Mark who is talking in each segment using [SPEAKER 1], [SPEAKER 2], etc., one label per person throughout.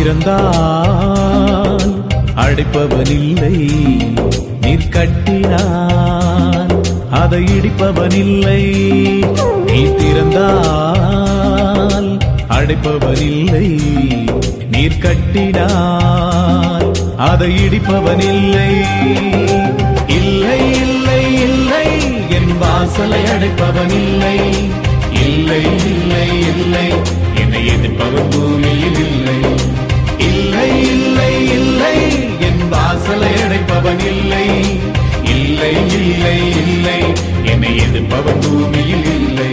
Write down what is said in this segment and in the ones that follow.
[SPEAKER 1] திறந்தால் அடைப்பவனில்லை நீர் கட்டினார் அதை இடிப்பவனில்லை நீ திறந்தால் அடைப்பவனில்லை நீர் கட்டினார் அதை இடிப்பவனில்லை இல்லை இல்லை இல்லை என் வாசலை அடைப்பவனில்லை இல்லை இல்லை இல்லை என்னை எதிர்ப்பவன் பூமியில் இல்லை இல்லை இல்லை இல்லை என் வாசலை அடைப்பவன் இல்லை இல்லை இல்லை இல்லை என்னை எதிர்ப்பவன் பூமியில் இல்லை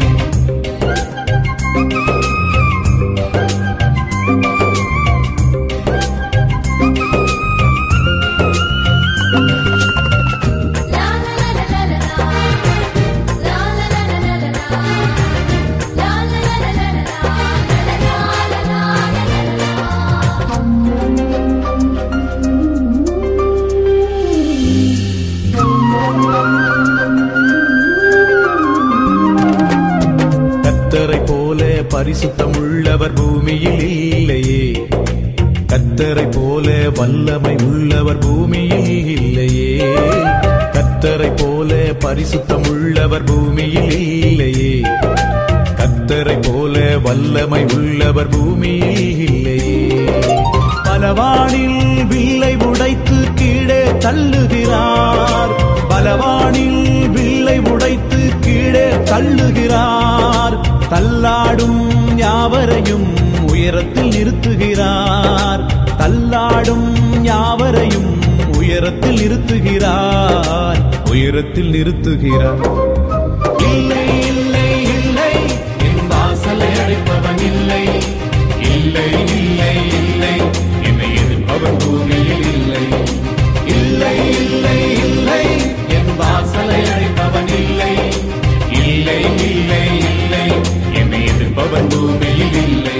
[SPEAKER 1] கத்தரை போல பரிசுத்தம் உள்ளவர் பூமியில் இல்லையே கத்தரை போல வல்லமை உள்ளவர் பூமியில் இல்லையே கத்தரை போல பரிசுத்தம் உள்ளவர் பூமியில் இல்லையே கத்தரை போல வல்லமை உள்ளவர் பூமியில் இல்லையே பலவானில் வில்லை உடைத்து கீழே தள்ளுகிறார் பலவானில் வில்லை உடைத்து கீழே தள்ளுகிறார் தள்ளாடும் யாவரையும் உயரத்தில் நிறுத்துகிறார் தள்ளாடும் யாவரையும் உயரத்தில் நிறுத்துகிறார் உயரத்தில் நிறுத்துகிறார் இல்லை இல்லை இல்லை என் வாசலை அடைப்பவன் இல்லை இல்லை இல்லை இல்லை என்னை எதிர்ப்பவன் பூமியில் இல்லை இல்லை இல்லை இல்லை என் வாசலை அடைப்பவன் இல்லை இல்லை இல்லை இல்லை என்னை எதிர்ப்பவன் பூமியில் இல்லை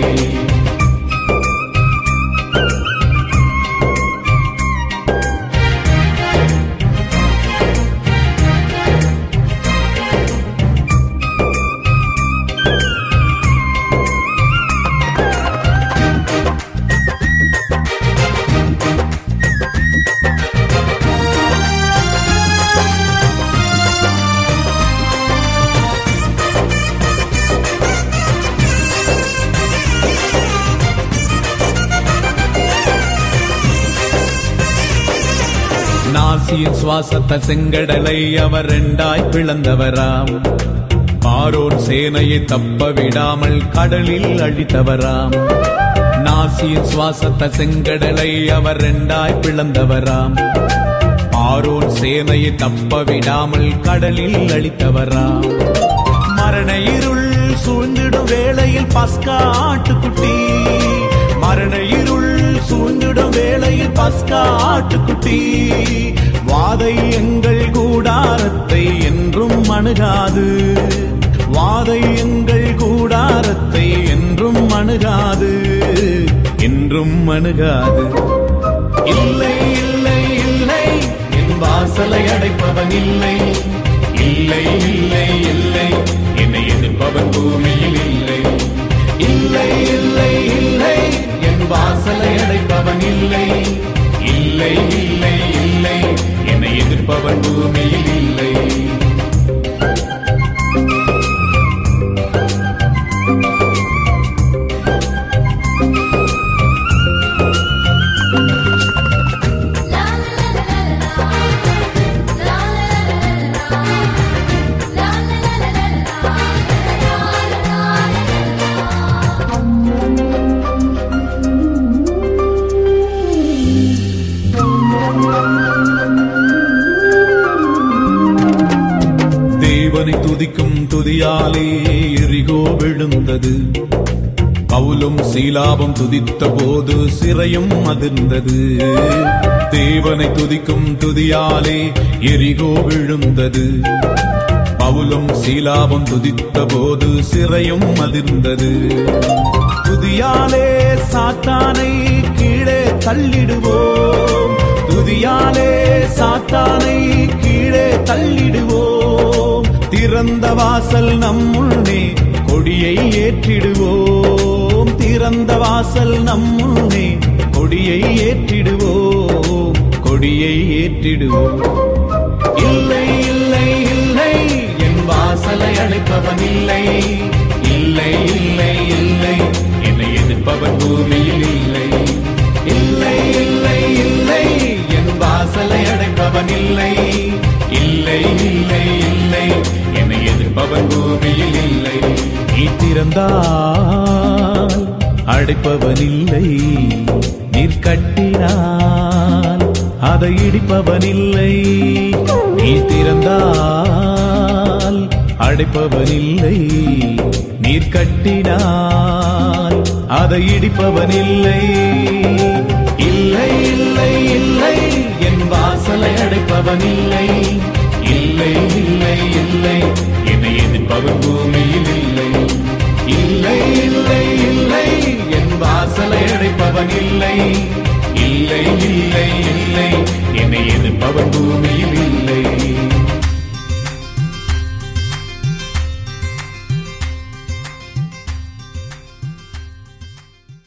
[SPEAKER 1] நாசியின் சுவாசத்த செங்கடலை அவர் ரெண்டாய் பிளந்தவராம் பாரோன் சேனையை தப்ப விடாமல் கடலில் அழித்தவராம் நாசியின் சுவாசத்த செங்கடலை அவர் ரெண்டாய் பிளந்தவராம் ஆரோன் சேனையை தப்ப விடாமல் கடலில் அழித்தவராம் மரண இருள் சூழ்ந்திடும் வேளையில் பஸ்கா ஆட்டுக்குட்டி மரண இருள் சூழ்ந்திடும் வேளையில் பஸ்கா ஆட்டுக்குட்டி வாதை எங்கள் கூடாரத்தை என்றும் அணுகாது வாதை எங்கள் கூடாரத்தை என்றும் அணுகாது என்றும் அணுகாது இல்லை இல்லை இல்லை என் வாசலை அடைப்பவன் இல்லை இல்லை இல்லை இல்லை என்னை எதிர்ப்பவன் பூமியில் இல்லை இல்லை இல்லை இல்லை என் வாசலை அடைப்பவன் இல்லை இல்லை இல்லை இல்லை என்னை எதிர்ப்பவன் பூமியில் இல்லை தேவனை துதிக்கும் துதியாலே எரிகோ விழுந்தது பவுலும் சீலாவும் துதித்த போது சிறையும் அதிர்ந்தது தேவனை துதிக்கும் துதியாலே எரிகோ விழுந்தது பவுலும் சீலாவும் துதித்த போது சிறையும் அதிர்ந்தது துதியாலே சாத்தானை கீழே தள்ளிடுவோம் துதியாலே சாத்தானை கீழே தள்ளிடுவோம் திறந்த வாசல் நம்முள்ளே கொடியை ஏற்றிடுவோம் திறந்த வாசல் நம்முனே கொடியை ஏற்றிடுவோம் கொடியை ஏற்றிடுவோம் இல்லை இல்லை இல்லை என் வாசலை அழைப்பவன் இல்லை இல்லை இல்லை இல்லை என்னை எதிர்ப்பவன் பூமியில் இல்லை இல்லை இல்லை இல்லை என் வாசலை அடைப்பவன் இல்லை இல்லை இல்லை இல்லை என்னை எதிர்ப்பவன் பூமியில் இல்லை நீ திறந்தால் அடைப்பவன் இல்லை நீர் கட்டினால் அதை இடிப்பவன் இல்லை நீ திறந்தால் அடைப்பவன் இல்லை நீர் கட்டினால் அதை இடிப்பவன் இல்லை இல்லை இல்லை இல்லை என் வாசலை அடைப்பவன் இல்லை இல்லை இல்லை இல்லை என்னை எதிர்ப்பவன் பூமியில் இல்லை இல்லை இல்லை இல்லை என் வாசலை அடைப்பவன் இல்லை இல்லை இல்லை இல்லை என்னை எதிர்ப்பவன் பூமியில் இல்லை